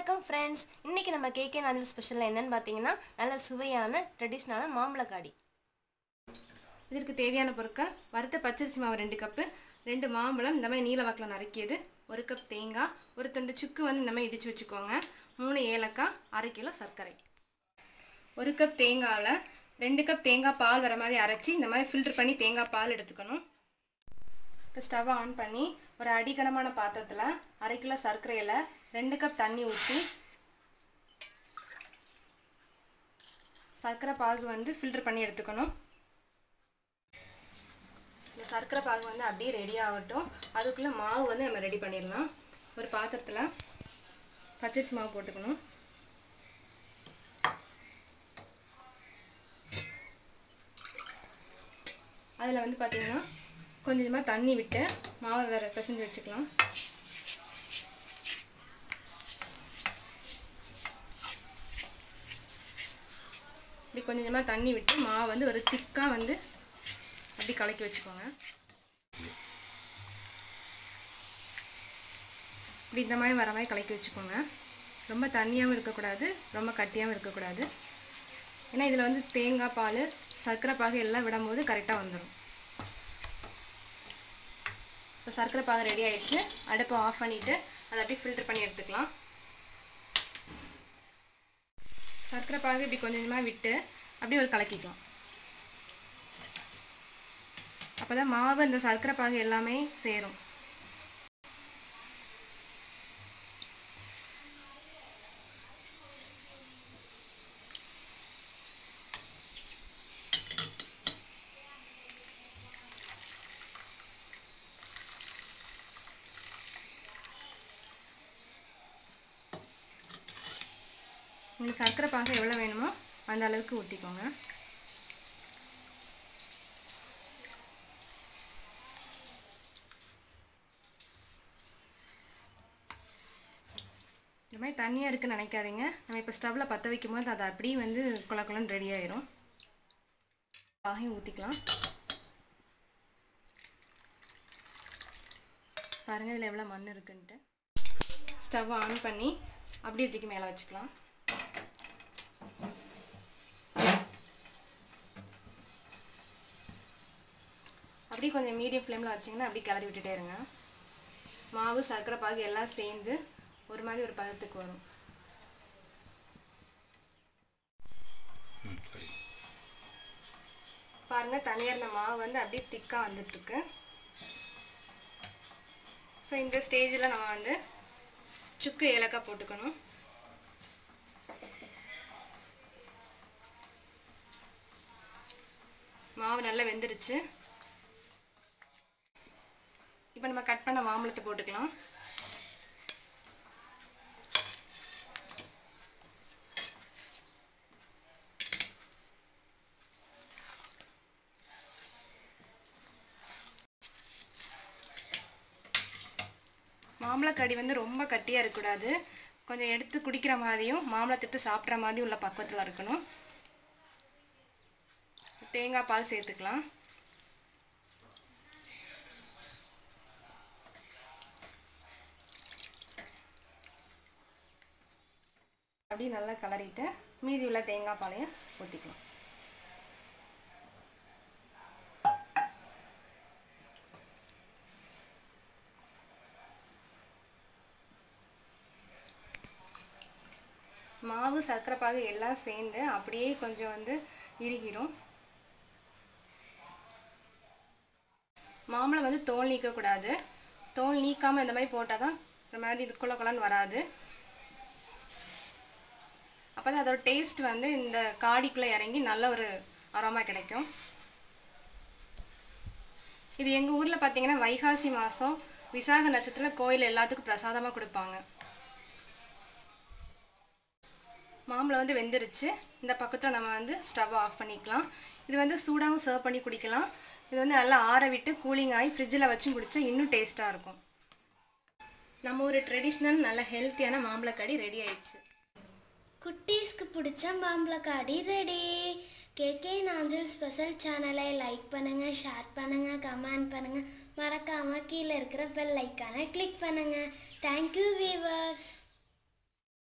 வணக்கம் ஃப்ரெண்ட்ஸ் இன்றைக்கி நம்ம கேகே நாதில் ஸ்பெஷலில் என்னன்னு பார்த்தீங்கன்னா நல்ல சுவையான ட்ரெடிஷ்னலான மாம்பழக்காடி இதற்கு தேவையான பொருட்கள் வறுத்த பச்சரிசி மாவு ரெண்டு கப்பு ரெண்டு மாம்பழம் இந்த மாதிரி நீல வாக்கில் நறுக்கியது ஒரு கப் தேங்காய் ஒரு துண்டு சுக்கு வந்து இந்த மாதிரி இடித்து வச்சுக்கோங்க மூணு ஏலக்காய் அரை கிலோ சர்க்கரை ஒரு கப் தேங்காயில் ரெண்டு கப் தேங்காய் பால் வர மாதிரி அரைச்சி இந்த மாதிரி ஃபில்டர் பண்ணி தேங்காய் பால் எடுத்துக்கணும் இப்போ ஸ்டவ்வை ஆன் பண்ணி ஒரு அடிக்கனமான பாத்திரத்தில் அரை கிலோ சர்க்கரையில் ரெண்டு கப் தண்ணி ஊற்றி சர்க்கரை பாகு வந்து ஃபில்டர் பண்ணி எடுத்துக்கணும் இந்த சர்க்கரை பாகு வந்து அப்படியே ரெடி ஆகட்டும் அதுக்குள்ளே மாவு வந்து நம்ம ரெடி பண்ணிடலாம் ஒரு பாத்திரத்தில் பச்சரிசி மாவு போட்டுக்கணும் அதில் வந்து பார்த்திங்கன்னா கொஞ்சமாக தண்ணி விட்டு மாவை வேறு பிசைஞ்சு வச்சுக்கலாம் இப்படி கொஞ்சம் கொஞ்சமாக தண்ணி விட்டு மாவை வந்து ஒரு திக்காக வந்து அப்படி கலக்கி வச்சுக்கோங்க இப்படி இந்த மாதிரி வர மாதிரி கலக்கி வச்சுக்கோங்க ரொம்ப தண்ணியாகவும் இருக்கக்கூடாது ரொம்ப கட்டியாகவும் இருக்கக்கூடாது ஏன்னா இதில் வந்து தேங்காய் பால் சர்க்கரை பாகு எல்லாம் விடும்போது கரெக்டாக வந்துடும் இப்போ சர்க்கரை பாகு ரெடி ஆயிடுச்சு அடுப்பை ஆஃப் பண்ணிவிட்டு அதை அப்படியே ஃபில்டர் பண்ணி எடுத்துக்கலாம் சர்க்கரை பாகு இப்படி கொஞ்சம் கொஞ்சமாக விட்டு அப்படியே ஒரு கலக்கிக்கலாம் அப்போ தான் மாவு இந்த சர்க்கரை பாகு எல்லாமே சேரும் உங்களுக்கு சர்க்கரை பாகு எவ்வளோ வேணுமோ அந்த அளவுக்கு ஊற்றிக்கோங்க இந்த மாதிரி தண்ணியாக இருக்குன்னு நினைக்காதீங்க நம்ம இப்போ ஸ்டவ்வில் பற்ற வைக்கும் போது அது அப்படியே வந்து குல குலன்னு ரெடி ஆயிரும் பாகையும் ஊற்றிக்கலாம் பாருங்கள் இதில் எவ்வளோ மண் இருக்குன்ட்டு ஸ்டவ் ஆன் பண்ணி அப்படியே தூக்கி மேலே வச்சுக்கலாம் அப்படியே கொஞ்சம் மீடியம் ஃப்ளேமில் வச்சிங்கன்னா அப்படியே கிளறி விட்டுட்டே இருங்க மாவு சர்க்கரை பாகு எல்லாம் சேர்ந்து ஒரு மாதிரி ஒரு பதத்துக்கு வரும் பாருங்க தனியாக இருந்த மாவு வந்து அப்படியே திக்காக வந்துட்டுருக்கு ஸோ இந்த ஸ்டேஜில் நம்ம வந்து சுக்கு ஏலக்காய் போட்டுக்கணும் மாவு நல்லா வெந்துருச்சு இப்போ நம்ம கட் பண்ண மாம்பழத்தை போட்டுக்கலாம் மாம்பழக்கடி வந்து ரொம்ப கட்டியாக இருக்கக்கூடாது கொஞ்சம் எடுத்து குடிக்கிற மாதிரியும் மாம்பழத்திட்டு சாப்பிட்ற மாதிரி உள்ள பக்குவத்தில் இருக்கணும் தேங்காய் பால் சேர்த்துக்கலாம் அப்படியே நல்லா கலரிட்டு மீதி உள்ள தேங்காய் பாலையும் ஊற்றிக்கலாம் மாவு சர்க்கரை பாகு எல்லாம் சேர்ந்து அப்படியே கொஞ்சம் வந்து இறுகிரும் மாம்பழம் வந்து தோல் நீக்கக்கூடாது தோல் நீக்காமல் இந்த மாதிரி போட்டால் தான் இந்த மாதிரி இது குள்ள குலன்னு வராது அப்போ தான் அதோட டேஸ்ட் வந்து இந்த காடிக்குள்ளே இறங்கி நல்ல ஒரு அரோமா கிடைக்கும் இது எங்கள் ஊரில் பார்த்தீங்கன்னா வைகாசி மாதம் விசாக நட்சத்திரத்தில் கோயில் எல்லாத்துக்கும் பிரசாதமாக கொடுப்பாங்க மாம்பழம் வந்து வெந்துருச்சு இந்த பக்கத்தில் நம்ம வந்து ஸ்டவ் ஆஃப் பண்ணிக்கலாம் இது வந்து சூடாகவும் சர்வ் பண்ணி குடிக்கலாம் இது வந்து நல்லா ஆற விட்டு கூலிங் ஆகி ஃப்ரிட்ஜில் வச்சும் குடித்தா இன்னும் டேஸ்ட்டாக இருக்கும் நம்ம ஒரு ட்ரெடிஷ்னல் நல்ல ஹெல்த்தியான மாம்பழக்கடி ரெடி ஆயிடுச்சு குட்டீஸ்க்கு பிடிச்ச மாம்பழக்காடி ரெடி கேகே நாஞ்சல் ஸ்பெஷல் சேனலை லைக் பண்ணுங்கள் ஷேர் பண்ணுங்கள் கமெண்ட் பண்ணுங்கள் மறக்காமல் கீழே இருக்கிற பெல் ஐக்கானை கிளிக் பண்ணுங்கள் தேங்க்யூ வீவர்ஸ்